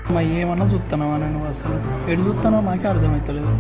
మా ఏమన్నా చూస్తున్నావా నేను అసలు ఎటు చూస్తానో మాకే అర్థమవుతలేదు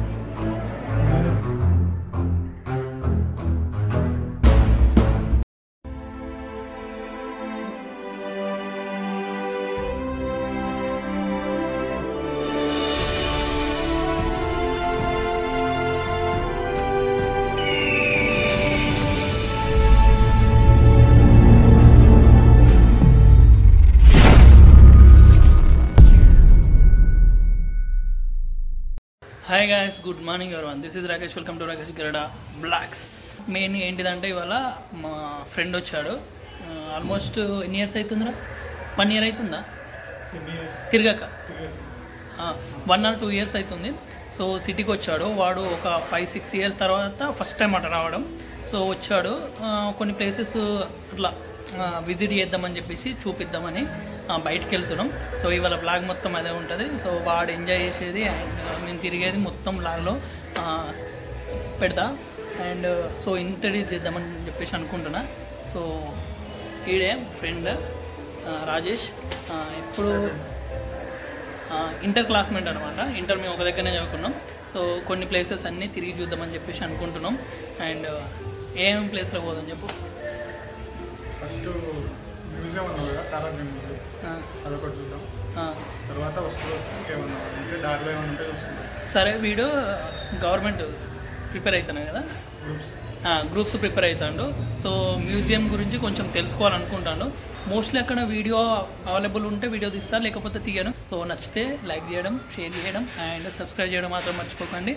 హాయ్ గాయస్ గుడ్ మార్నింగ్ ఎవరు this is Rakesh welcome to Rakesh Garada blogs main ఏంటిదంటే ఇవాళ మా ఫ్రెండ్ వచ్చాడు ఆల్మోస్ట్ ఎన్ని ఇయర్స్ అవుతుందిరా వన్ ఇయర్ అవుతుందా తిరగక వన్ ఆర్ టూ ఇయర్స్ అవుతుంది సో సిటీకి వచ్చాడు వాడు ఒక ఫైవ్ సిక్స్ ఇయర్స్ తర్వాత ఫస్ట్ టైం అట రావడం సో వచ్చాడు ఆ, కొన్ని ప్లేసెస్ అట్లా విజిట్ చేద్దామని చెప్పేసి చూపిద్దామని ఆ, బయటికి వెళ్తున్నాం సో ఇవాళ బ్లాగ్ మొత్తం అదే ఉంటుంది సో వాడు ఎంజాయ్ చేసేది అండ్ మేము తిరిగేది మొత్తం బ్లాగ్లో పెడతా అండ్ సో ఇంట్రడ్యూస్ చేద్దామని చెప్పేసి అనుకుంటున్నా సో ఈడే ఫ్రెండ్ రాజేష్ ఆ, ఇప్పుడు ఆ, ఇంటర్ క్లాస్మేట్ అనమాట ఇంటర్ మేము ఒక దగ్గరనే చదువుకున్నాం సో కొన్ని ప్లేసెస్ అన్నీ తిరిగి చూద్దామని చెప్పేసి అనుకుంటున్నాం అండ్ ఏమేమి ప్లేస్లో పోదాం చెప్పు ఫస్ట్ మ్యూజియం అన్నావు కదా సాలార్జంగ్ మ్యూజియం ఆ, అదొకటి చూద్దాం ఆ. తర్వాత వస్తూ వస్తూ ఇంకేమన్నా అంటే దారిలో ఏమన్నా ఉంటే చూసుకుందాం సరే వీడు గవర్నమెంట్ ప్రిపేర్ అవుతున్నాయి కదా గ్రూప్స్ గ్రూప్స్ ప్రిపేర్ అవుతాడు సో మ్యూజియం గురించి కొంచెం తెలుసుకోవాలనుకుంటాను మోస్ట్లీ అక్కడ వీడియో అవైలబుల్ ఉంటే వీడియో తీస్తా లేకపోతే తీయను సో నచ్చితే లైక్ చేయడం షేర్ చేయడం అండ్ సబ్స్క్రైబ్ చేయడం మాత్రం మర్చిపోకండి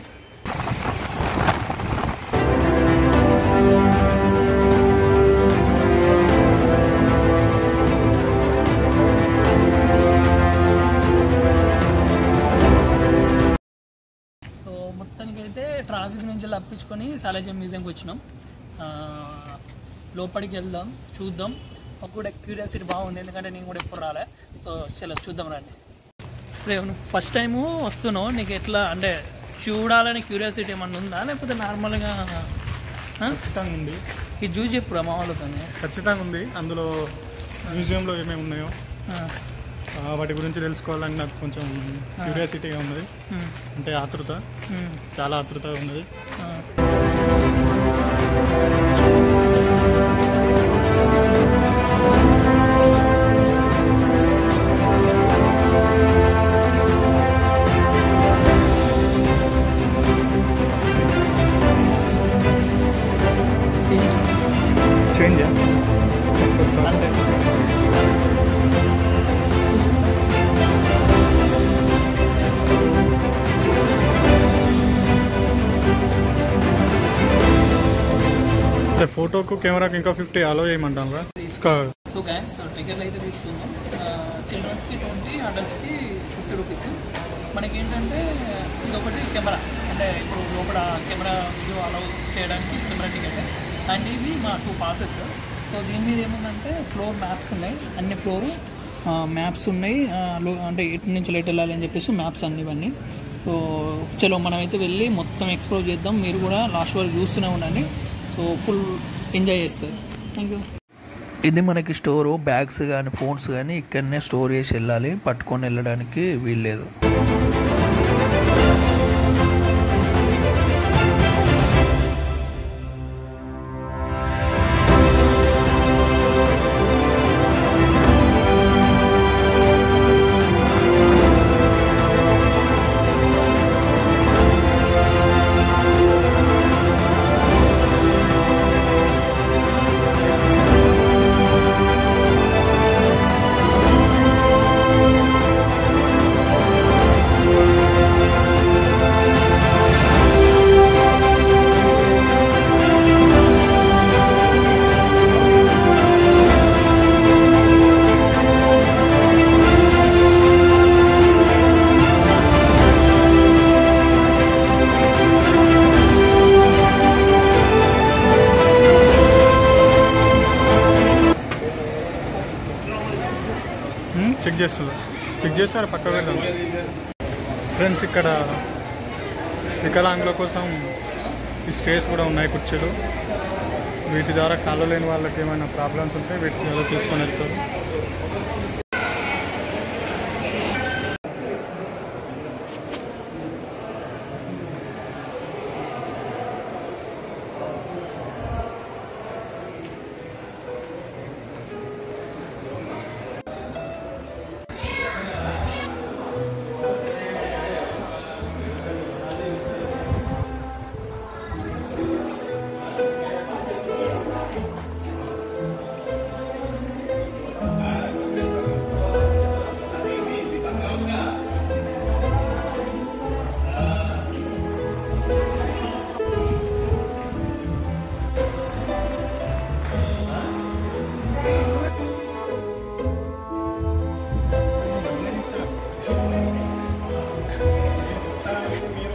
సో మొత్తానికైతే ట్రాఫిక్ నుంచి తప్పించుకొని సాలాజం మ్యూజియంకి వచ్చినాం ఆ, లోపలికి వెళ్దాం చూద్దాం మాకు కూడా క్యూరియాసిటీ బాగుంది ఎందుకంటే నేను కూడా ఎప్పుడు రాలే సో చలో చూద్దాం రండి రేపు నువ్వు ఫస్ట్ టైము వస్తున్నావు నీకు ఎట్లా అంటే చూడాలని క్యూరియాసిటీ ఏమన్నా ఉందా లేకపోతే నార్మల్గా ఆ? ఖచ్చితంగా ఉంది ఇది చూసి చెప్పుడు మా వాళ్ళతో ఖచ్చితంగా ఉంది అందులో మ్యూజియంలో ఏమేమి ఉన్నాయో ఆ, వాటి గురించి తెలుసుకోవాలని నాకు కొంచెం క్యూరియాసిటీగా ఉన్నది అంటే ఆతృత చాలా ఆతృతగా ఉన్నది చేంజ్ అంతే ఫోటోకు కెమెరాకి ఇంకా ఫిఫ్టీ అలో చేయమంటాను రా ఇంకా సో గ్యాస్ టికెట్లు అయితే తీసుకుందాం చిల్డ్రన్స్కి ట్వంటీ అడల్ట్స్కి ఫిఫ్టీ రూపీస్ మనకి ఏంటంటే ఇదొకటి కెమెరా అంటే ఇప్పుడు లోపల కెమెరా వీడియో అలౌ చేయడానికి కెమెరా టికెట్ అండ్ ఇవి మా టూ పాసెస్ సో దీని మీద ఏముందంటే ఫ్లోర్ మ్యాప్స్ ఉన్నాయి అన్ని ఫ్లోర్ మ్యాప్స్ ఉన్నాయి ఆ, లో- అంటే ఎటు నుంచి లైట్ వెళ్ళాలి అని చెప్పేసి మ్యాప్స్ అన్ని ఇవన్నీ సో చలో మనమైతే వెళ్ళి మొత్తం ఎక్స్ప్లోర్ చేద్దాం మీరు కూడా లాస్ట్ వరకు చూస్తూనే ఉండండి సో ఫుల్ ఎంజాయ్ చేస్తారు థ్యాంక్ యూ ఇది మనకి స్టోరు బ్యాగ్స్ కానీ ఫోన్స్ కానీ ఇక్కడనే స్టోర్ చేసి వెళ్ళాలి పట్టుకొని వెళ్ళడానికి వీల్లేదు చెక్ చేస్తుందా చెక్ చేస్తారు పక్క వెళ్ళాం ఫ్రెండ్స్ ఇక్కడ వికలాంగుల కోసం ఈ స్టేస్ కూడా ఉన్నాయి కుర్చీలు వీటి ద్వారా కాళ్ళు లేని వాళ్ళకి ఏమైనా ప్రాబ్లమ్స్ ఉంటే వీటి ద్వారా తీసుకొని వెళ్తారు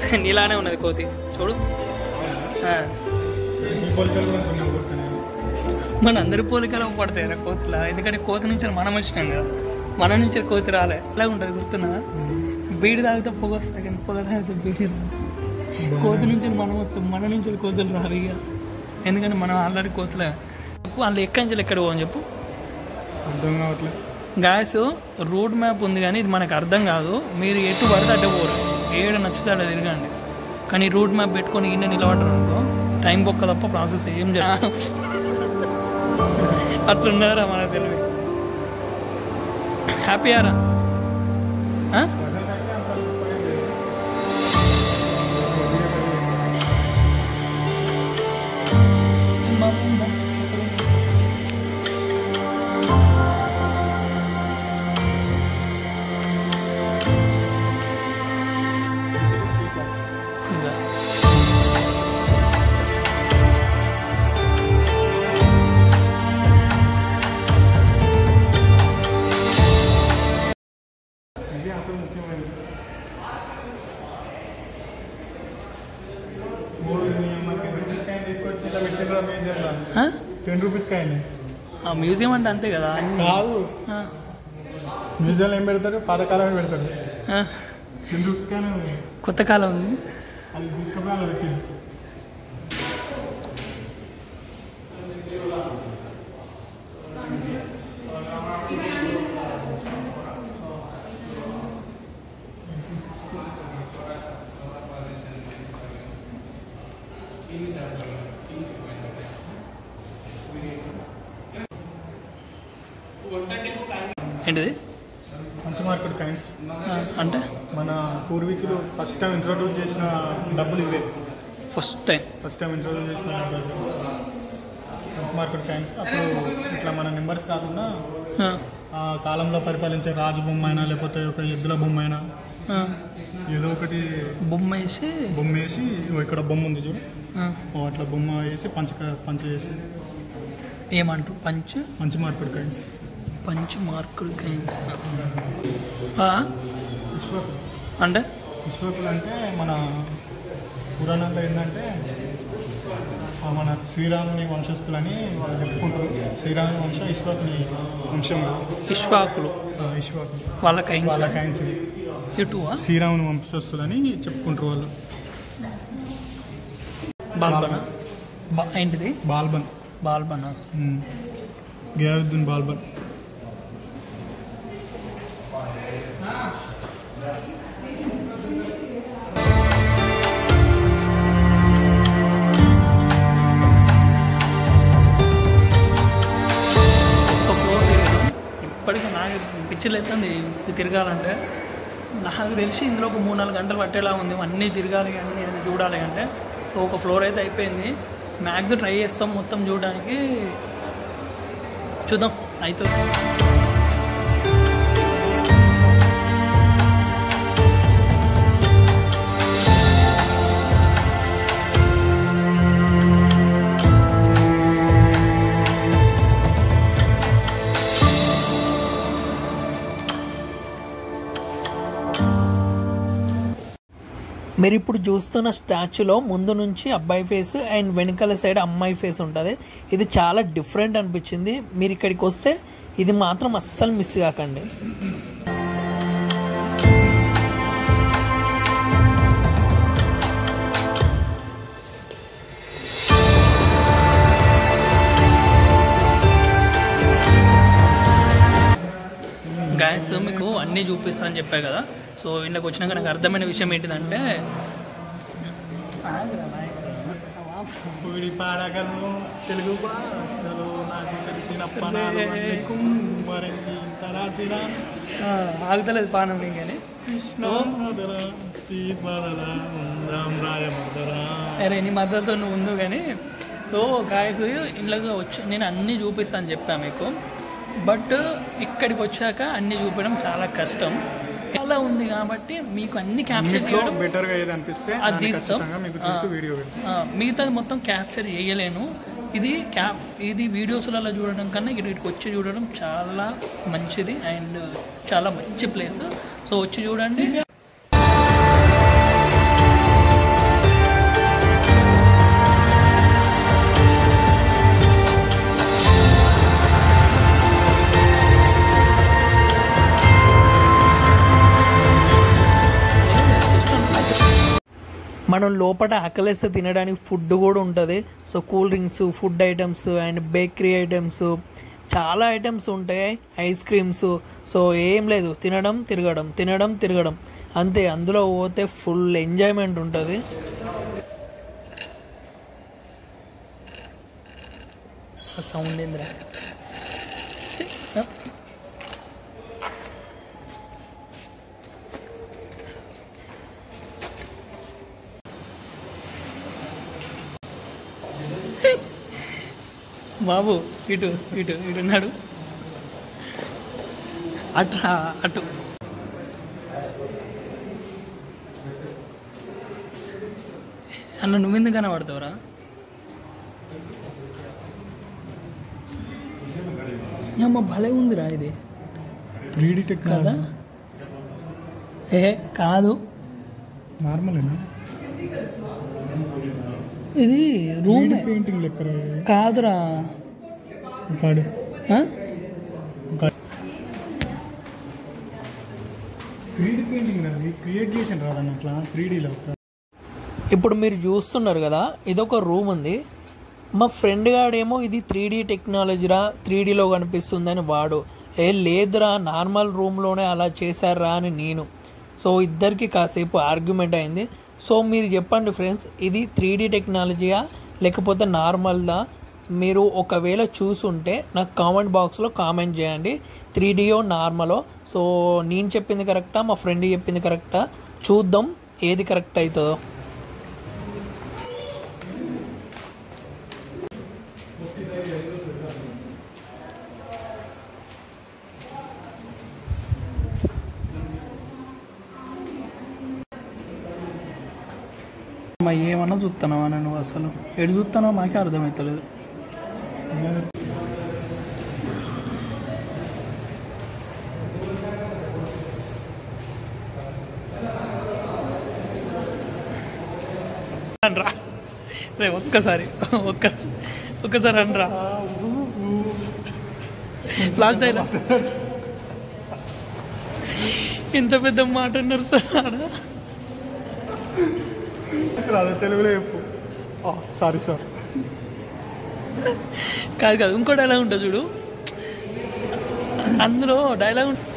నీలానే ఉన్నది కోతి చూడు ఆ. ఈ పోలికలు కూడా కొన్ని కొడుతున్నాయి మన అందరి పోలికలు పడతాయి రా కోతులా ఎందుకంటే కోతి నుంచి మనం వచ్చినాం కదా మన నుంచి కోతి రాలే ఎలా ఉంటుంది గుర్తున్నదా బీడి తాగితే పొగ వస్తుంది కానీ పొగ తాగితే బీడి రాదు కోతి నుంచి మనం వస్తాం మన నుంచి కోతులు రారు ఇక ఎందుకంటే మనం ఆల్రెడీ కోతులే చెప్పు వాళ్ళు ఎక్కడి నుంచి ఎక్కడ పోవని చెప్పు అర్థం కావట్లేదు గ్యాస్ రూట్ మ్యాప్ ఉంది కానీ ఇది మనకు అర్థం కాదు మీరు ఎటు పడితే అడ్డ పోరు ఏడు నచ్చితే అలా తిరగండి కానీ రూట్ మ్యాప్ పెట్టుకొని ఈయన నిలబడరు అనుకో టైం బొక్క తప్ప ప్రాసెస్ ఏం జరగ అట్లున్నారా మన తెలివి హ్యాపీయారా ఇది అసలు ముఖ్యమైనది మూడు మనకి టెన్ రూపీస్ కాయని తీసుకొచ్చి ఇలా పెట్టిన మేజర్లో టెన్ రూపీస్ కాయని ఆ మ్యూజియం అంటే అంతే కదా అన్ని కాదు ఆ, మ్యూజియంలో ఏం పెడతారు పాతకాలమే పెడతారు ఆ, టెన్ రూపీస్ కానీ కొత్త కాలం ఉంది అది తీసుకుపోయి అలా పెట్టింది ఏంటిది మంచి మార్కెట్ కాయిన్స్ ఆ, అంటే మన పూర్వీకులు ఫస్ట్ టైం ఇంట్రొడ్యూస్ చేసిన డబ్బులు ఇవే first time first time introduce చేసిన డబ్బులు మంచి మార్కెట్ కాయిన్స్ అప్పుడు ఇట్లా మన నెంబర్స్ కాకుండా ఆ, ఆ కాలంలో పరిపాలించే రాజు బొమ్మ అయినా లేకపోతే ఒక ఎద్దుల బొమ్మ అయినా ఆ, ఏదో ఒకటి బొమ్మ వేసి బొమ్మ వేసి ఇగో ఇక్కడ బొమ్మ ఉంది చూడు ఆ, ఓ అట్లా బొమ్మ వేసి పంచ పంచ చేసి ఏమంటారు పంచ్ మంచి మార్కెట్ కాయిన్స్ పంచ్ మార్కులు కైన్స్ విశ్వకులు అంటే విశ్వకులు అంటే మన పురాణంలో ఏంటంటే ఆ మన శ్రీరాముని వంశస్థులని వాళ్ళు చెప్పుకుంటారు శ్రీరాముని వంశం విశ్వకుని వంశం విశ్వాకులు విశ్వకులు వాళ్ళ కైన్స్ వాళ్ళ కాయిన్స్ ఇటువా శ్రీరాముని వంశస్థులని చెప్పుకుంటారు వాళ్ళు బాల్బన్ బా ఏంటిది బాల్బన్ బాల్బన్ ఉమ్. గయారుద్దీన్ బాల్బన్ ఒక్క ఫ్లోర్ తిరిగాను ఇప్పటికీ నాకు పిచ్చిలు అవుతుంది తిరగాలంటే నాకు తెలిసి ఇందులో ఒక మూడు నాలుగు గంటలు పట్టేలా ఉంది అన్నీ తిరగాలి కానీ అది చూడాలి అంటే సో ఒక ఫ్లోర్ అయితే అయిపోయింది మ్యాక్స్ ట్రై చేస్తాం మొత్తం చూడడానికి చూద్దాం అవుతుంది మీరు ఇప్పుడు చూస్తున్న స్టాచ్యూలో ముందు నుంచి అబ్బాయి ఫేస్ అండ్ వెనకాల సైడ్ అమ్మాయి ఫేస్ ఉంటుంది ఇది చాలా డిఫరెంట్ అనిపించింది మీరు ఇక్కడికి వస్తే ఇది మాత్రం అస్సలు మిస్ కాకండి గాయస్ మీకు అన్నీ చూపిస్తా అని చెప్పా కదా సో ఇంట్లోకి వచ్చినాక నాకు అర్థమైన విషయం ఏంటిదంటే పొడి పాడగలను తెలుగు భాషలో నాకు తెలిసిన పనాలు అన్ని కుమ్మరించి ఇంత రాసిన ఆ, ఆగుతలేదు పానం కానీ కృష్ణ మదర తీపదల ఉందాం రాయమదర అరే నీ మద్దతుతో నువ్వు ఉండు కానీ సో గాయస్ ఇంట్లోకి వచ్చి నేను అన్నీ చూపిస్తాను అని చెప్పా మీకు బట్ ఇక్కడికి వచ్చాక అన్నీ చూపించడం చాలా కష్టం చాలా ఉంది కాబట్టి మీకు అన్ని క్యాప్చర్ అన్నిట్లో చేయడం బెటర్గా ఏది అనిపిస్తే అది దాన్ని తీస్తాం. ఖచ్చితంగా మీకు చూసి ఆ. వీడియో పెడతాం ఆ, మిగతాది మొత్తం క్యాప్చర్ చేయలేను ఇది క్యాప్ ఇది వీడియోస్లలో చూడడం కన్నా ఇక్కడికి వచ్చి చూడడం చాలా మంచిది అండ్ చాలా మంచి ప్లేస్ సో వచ్చి చూడండి మనం లోపల ఆకలిస్తే తినడానికి ఫుడ్ కూడా ఉంటుంది so cool drinks food items and bakery items చాలా ఐటమ్స్ ఉంటాయి ఐస్ క్రీమ్స్ సో ఏం లేదు తినడం తిరగడం తినడం తిరగడం అంతే అందులో పోతే ఫుల్ ఎంజాయ్మెంట్ ఉంటుంది సౌండ్ ఏందిరా బాబు ఇటు ఇటు ఇటు ఉన్నాడు అట్రా అటు అన్న నువ్వెందుకు కనబడతావురా అమ్మ భలే ఉందిరా ఇది త్రీ డీ టెక్ కదా ఏ కాదు నార్మలేనా ఇది రూమ్ పెయింటింగ్ లెక్క కాదురా కాడు ఆ? త్రీ డీ పెయింటింగ్ అది క్రియేట్ చేసిన రాదన్న అట్లా త్రీ డీలో ఇప్పుడు మీరు చూస్తున్నారు కదా ఇదొక రూమ్ ఉంది మా ఫ్రెండ్ గాడేమో ఇది త్రీ డీ టెక్నాలజీరా త్రీ డీలో కనిపిస్తుందని వాడు ఏ లేదురా నార్మల్ రూమ్లోనే అలా చేశారా అని నేను సో ఇద్దరికి కాసేపు ఆర్గ్యుమెంట్ అయింది సో మీరు చెప్పండి ఫ్రెండ్స్ ఇది త్రీ డీ టెక్నాలజీయా లేకపోతే నార్మల్దా మీరు ఒకవేళ చూసుంటే నాకు కామెంట్ బాక్స్లో కామెంట్ చేయండి త్రీ డియో నార్మలో సో నేను చెప్పింది కరెక్టా మా ఫ్రెండ్ చెప్పింది కరెక్టా చూద్దాం ఏది కరెక్ట్ అవుతుందో ఏమన్నా చూస్తున్నావా నువ్వు అసలు ఎటు చూస్తున్నావు మాకే అర్థమవుతలేదు అనరా రే ఒక్కసారి ఒక్క ఒక్కసారి అనరా లాస్ట్ డైలాగ్ ఇంత పెద్ద మాట అన్నారు సార్ ఆడ రాదు తెలుగులో చెప్పు సారీ సార్ కాదు కాదు ఇంకో డైలాగ్ ఉంటుంది చూడు అందులో డైలాగ్ ఉం-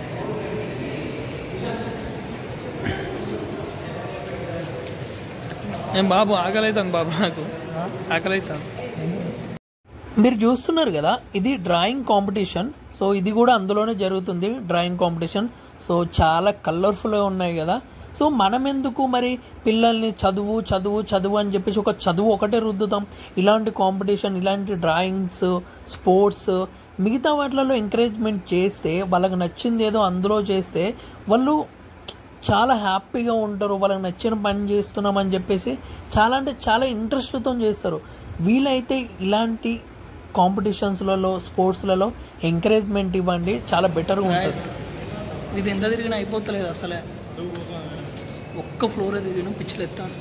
ఏం బాబు ఆకలి అవుతుంది బాబు నాకు ఆకలి అవుతుంది మీరు చూస్తున్నారు కదా ఇది డ్రాయింగ్ కాంపిటీషన్ సో ఇది కూడా అందులోనే జరుగుతుంది డ్రాయింగ్ కాంపిటీషన్ సో చాలా కలర్ఫుల్గా ఉన్నాయి కదా సో మనం ఎందుకు మరి పిల్లల్ని చదువు చదువు చదువు అని చెప్పేసి ఒక చదువు ఒకటే రుద్దుతాం ఇలాంటి కాంపిటీషన్ ఇలాంటి డ్రాయింగ్స్ స్పోర్ట్స్ మిగతా వాటిలలో ఎంకరేజ్మెంట్ చేస్తే వాళ్ళకి నచ్చింది ఏదో అందులో చేస్తే వాళ్ళు చాలా హ్యాపీగా ఉంటారు వాళ్ళకి నచ్చిన పని చేస్తున్నాం అని చెప్పేసి చాలా అంటే చాలా ఇంట్రెస్ట్తో చేస్తారు వీలైతే ఇలాంటి కాంపిటీషన్స్లలో స్పోర్ట్స్లలో ఎంకరేజ్మెంట్ ఇవ్వండి చాలా బెటర్గా ఉంటుంది ఇది ఎంత తిరిగినా అయిపోతలేదు అసలే ఒక్క ఫ్లోర్ తిరిగిన పిచ్చిలు ఎత్తాను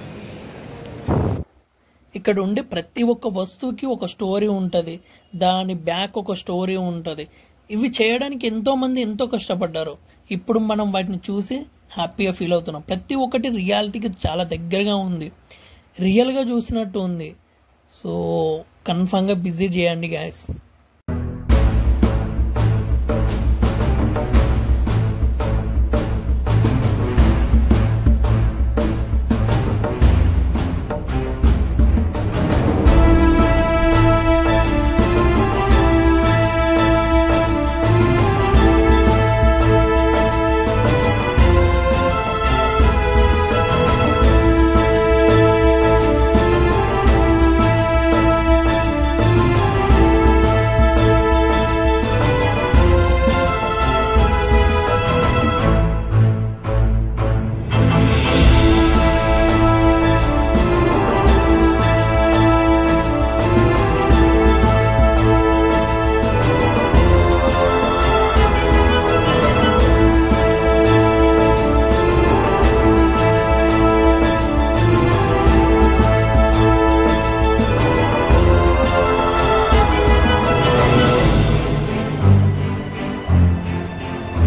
ఇక్కడ ఉండే ప్రతి ఒక్క వస్తువుకి ఒక స్టోరీ ఉంటుంది దాని బ్యాక్ ఒక స్టోరీ ఉంటుంది ఇవి చేయడానికి ఎంతో మంది ఎంతో కష్టపడ్డారు ఇప్పుడు మనం వాటిని చూసి హ్యాపీగా ఫీల్ అవుతున్నాం ప్రతి ఒక్కటి రియాలిటీకి చాలా దగ్గరగా ఉంది రియల్గా చూసినట్టు ఉంది సో కన్ఫామ్గా విజిట్ చేయండి గ్యాస్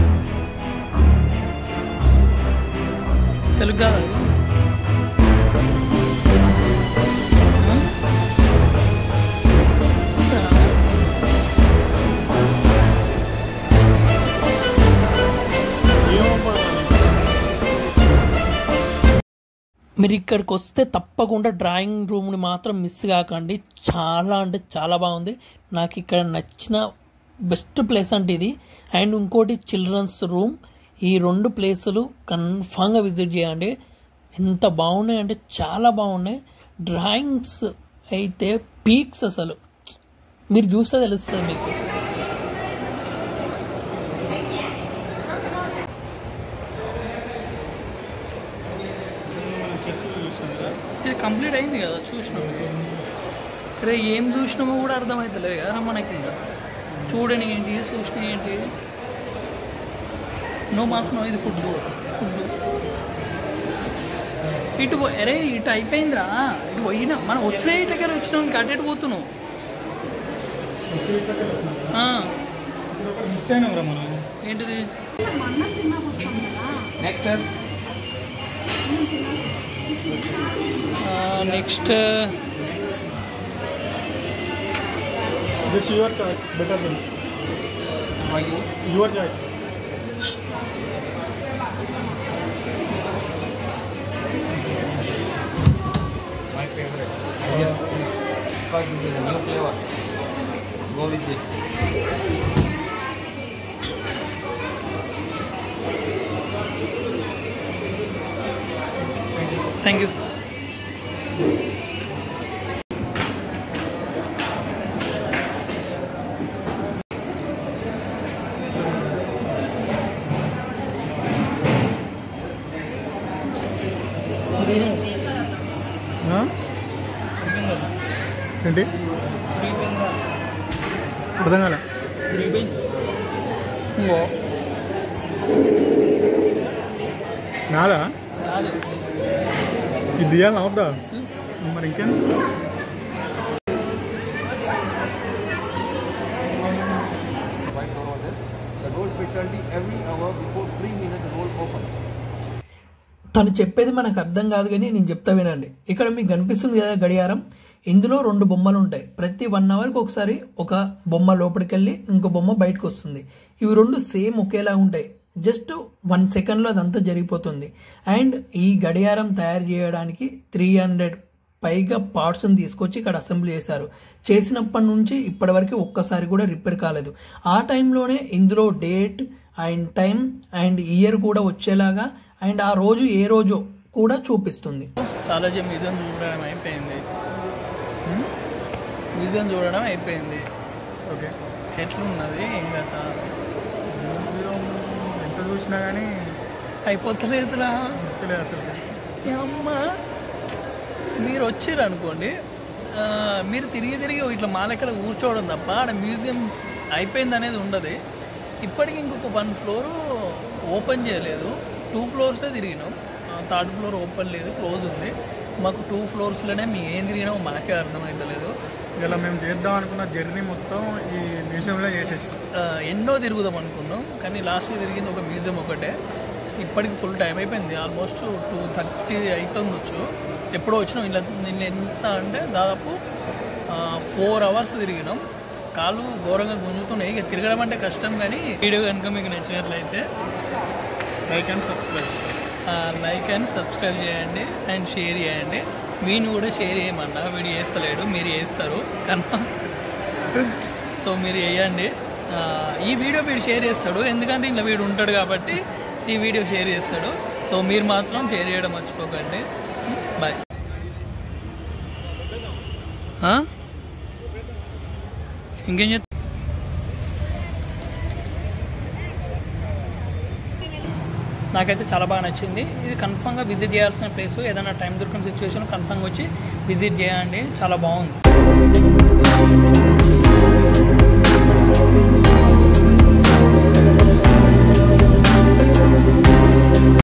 తెలుగు కాదు అది? మీరు ఇక్కడికి వస్తే తప్పకుండా డ్రాయింగ్ రూమ్ని మాత్రం మిస్ కాకండి చాలా అంటే చాలా బాగుంది నాకు ఇక్కడ నచ్చిన బెస్ట్ ప్లేస్ అంటే ఇది అండ్ ఇంకోటి చిల్డ్రన్స్ రూమ్ ఈ రెండు ప్లేసులు కన్ఫామ్గా విజిట్ చేయండి ఎంత బాగున్నాయి అంటే చాలా బాగున్నాయి డ్రాయింగ్స్ అయితే పీక్స్ అసలు మీరు చూస్తే తెలుస్తుంది మీకు మనం చెస్ చూస్తాం కదా ఇది కంప్లీట్ అయింది కదా చూసినాం రే ఏం చూసినామో కూడా అర్థమవుతలేదు కదా మనకి ఇంకా చూడని ఏంటి చూసిన ఏంటి నో మార్క్స్ నో ఇది ఫుడ్ ఫుడ్ ఇటు పో- అరే ఇటు అయిపోయిందిరా ఇటు పోయినా మనం వచ్చే దగ్గర వచ్చినాం ఇంకా అటు ఇటు పోతున్నాం ఆ, మిస్ అయినాం రా మనం ఏంటిది next sir next this your choice better than your choice my favourite yes because this is a new flavor go with this thank you ఏంటి అర్థం కాలే ఇంకో నాదా కాదు ఇది తీయాలి అవుతా మరి ఇంకేం white door was there the door specialty every hour before 3 minutes the door open తను చెప్పేది మనకు అర్థం కాదు కానీ నేను చెప్తా వినండి ఇక్కడ మీకు కనిపిస్తుంది కదా గడియారం ఇందులో రెండు బొమ్మలు ఉంటాయి ప్రతి వన్ అవర్కి ఒకసారి ఒక బొమ్మ లోపలికి వెళ్ళి ఇంకో బొమ్మ బయటకు వస్తుంది ఇవి రెండు సేమ్ ఒకేలా ఉంటాయి జస్ట్ వన్ సెకండ్లో అదంతా జరిగిపోతుంది అండ్ ఈ గడియారం తయారు చేయడానికి త్రీ హండ్రెడ్ పైగా పార్ట్స్ని తీసుకొచ్చి ఇక్కడ అసెంబ్లీ చేశారు చేసినప్పటి నుంచి ఇప్పటివరకు ఒక్కసారి కూడా రిపేర్ కాలేదు ఆ టైంలోనే ఇందులో date and time and year కూడా వచ్చేలాగా అండ్ ఆ రోజు ఏ రోజు కూడా చూపిస్తుంది సాలాజీ మ్యూజియం చూడడం అయిపోయింది మ్యూజియం చూడడం అయిపోయింది ఓకే ఎట్లున్నది ఇంకా ఎంత చూసినా కానీ అయిపోతలేదురా గుర్తులేదు అసలు ఏ అమ్మా మీరు వచ్చారు అనుకోండి ఆ, మీరు తిరిగి తిరిగి ఇట్లా మా లెక్కల కూర్చోవడం తప్ప ఆడ మ్యూజియం అయిపోయింది అనేది ఉండదు ఇప్పటికి ఇంకొక వన్ ఫ్లోర్ ఓపెన్ చేయలేదు టూ ఫ్లోర్సే తిరిగినాం థర్డ్ ఫ్లోర్ ఓపెన్ లేదు క్లోజ్ ఉంది మాకు టూ ఫ్లోర్స్లోనే మేము ఏం తిరిగినామో మనకే అర్థమవుతలేదు ఇలా మేము చేద్దాం అనుకున్న జర్నీ మొత్తం ఈ మ్యూజియంలో చేసేసాం ఆ, ఎన్నో తిరుగుదాం అనుకున్నాం కానీ లాస్ట్ తిరిగింది ఒక మ్యూజియం ఒకటే ఇప్పటికి ఫుల్ టైం అయిపోయింది ఆల్మోస్ట్ టూ థర్టీ అవుతుండొచ్చు ఎప్పుడో వచ్చినాం ఇలా నిన్న ఎంత అంటే దాదాపు ఫోర్ అవర్స్ తిరిగినాం కాళ్ళు ఘోరంగా గుంజుతున్నాయి ఇక తిరగడం అంటే కష్టం కానీ వీడియో కనుక మీకు నచ్చినట్లయితే like and subscribe like and subscribe చేయండి అండ్ షేర్ చేయండి మీను కూడా షేర్ చేయమన్నా వీడు చేస్తలేడు మీరు చేస్తారు కన్ఫర్మ్ సో మీరు వేయండి ఆ, ఈ వీడియో వీడు షేర్ చేస్తాడు ఎందుకంటే ఇలా వీడు ఉంటాడు కాబట్టి ఈ వీడియో షేర్ చేస్తాడు సో మీరు మాత్రం షేర్ చేయడం మర్చిపోకండి బాయ్ ఇంకేం చెప్తా నాకైతే చాలా బాగా నచ్చింది ఇది కన్ఫామ్గా విజిట్ చేయాల్సిన ప్లేస్ ఏదైనా టైం దొరికిన సిచ్యువేషన్ కన్ఫామ్గా వచ్చి విజిట్ చేయండి చాలా బాగుంది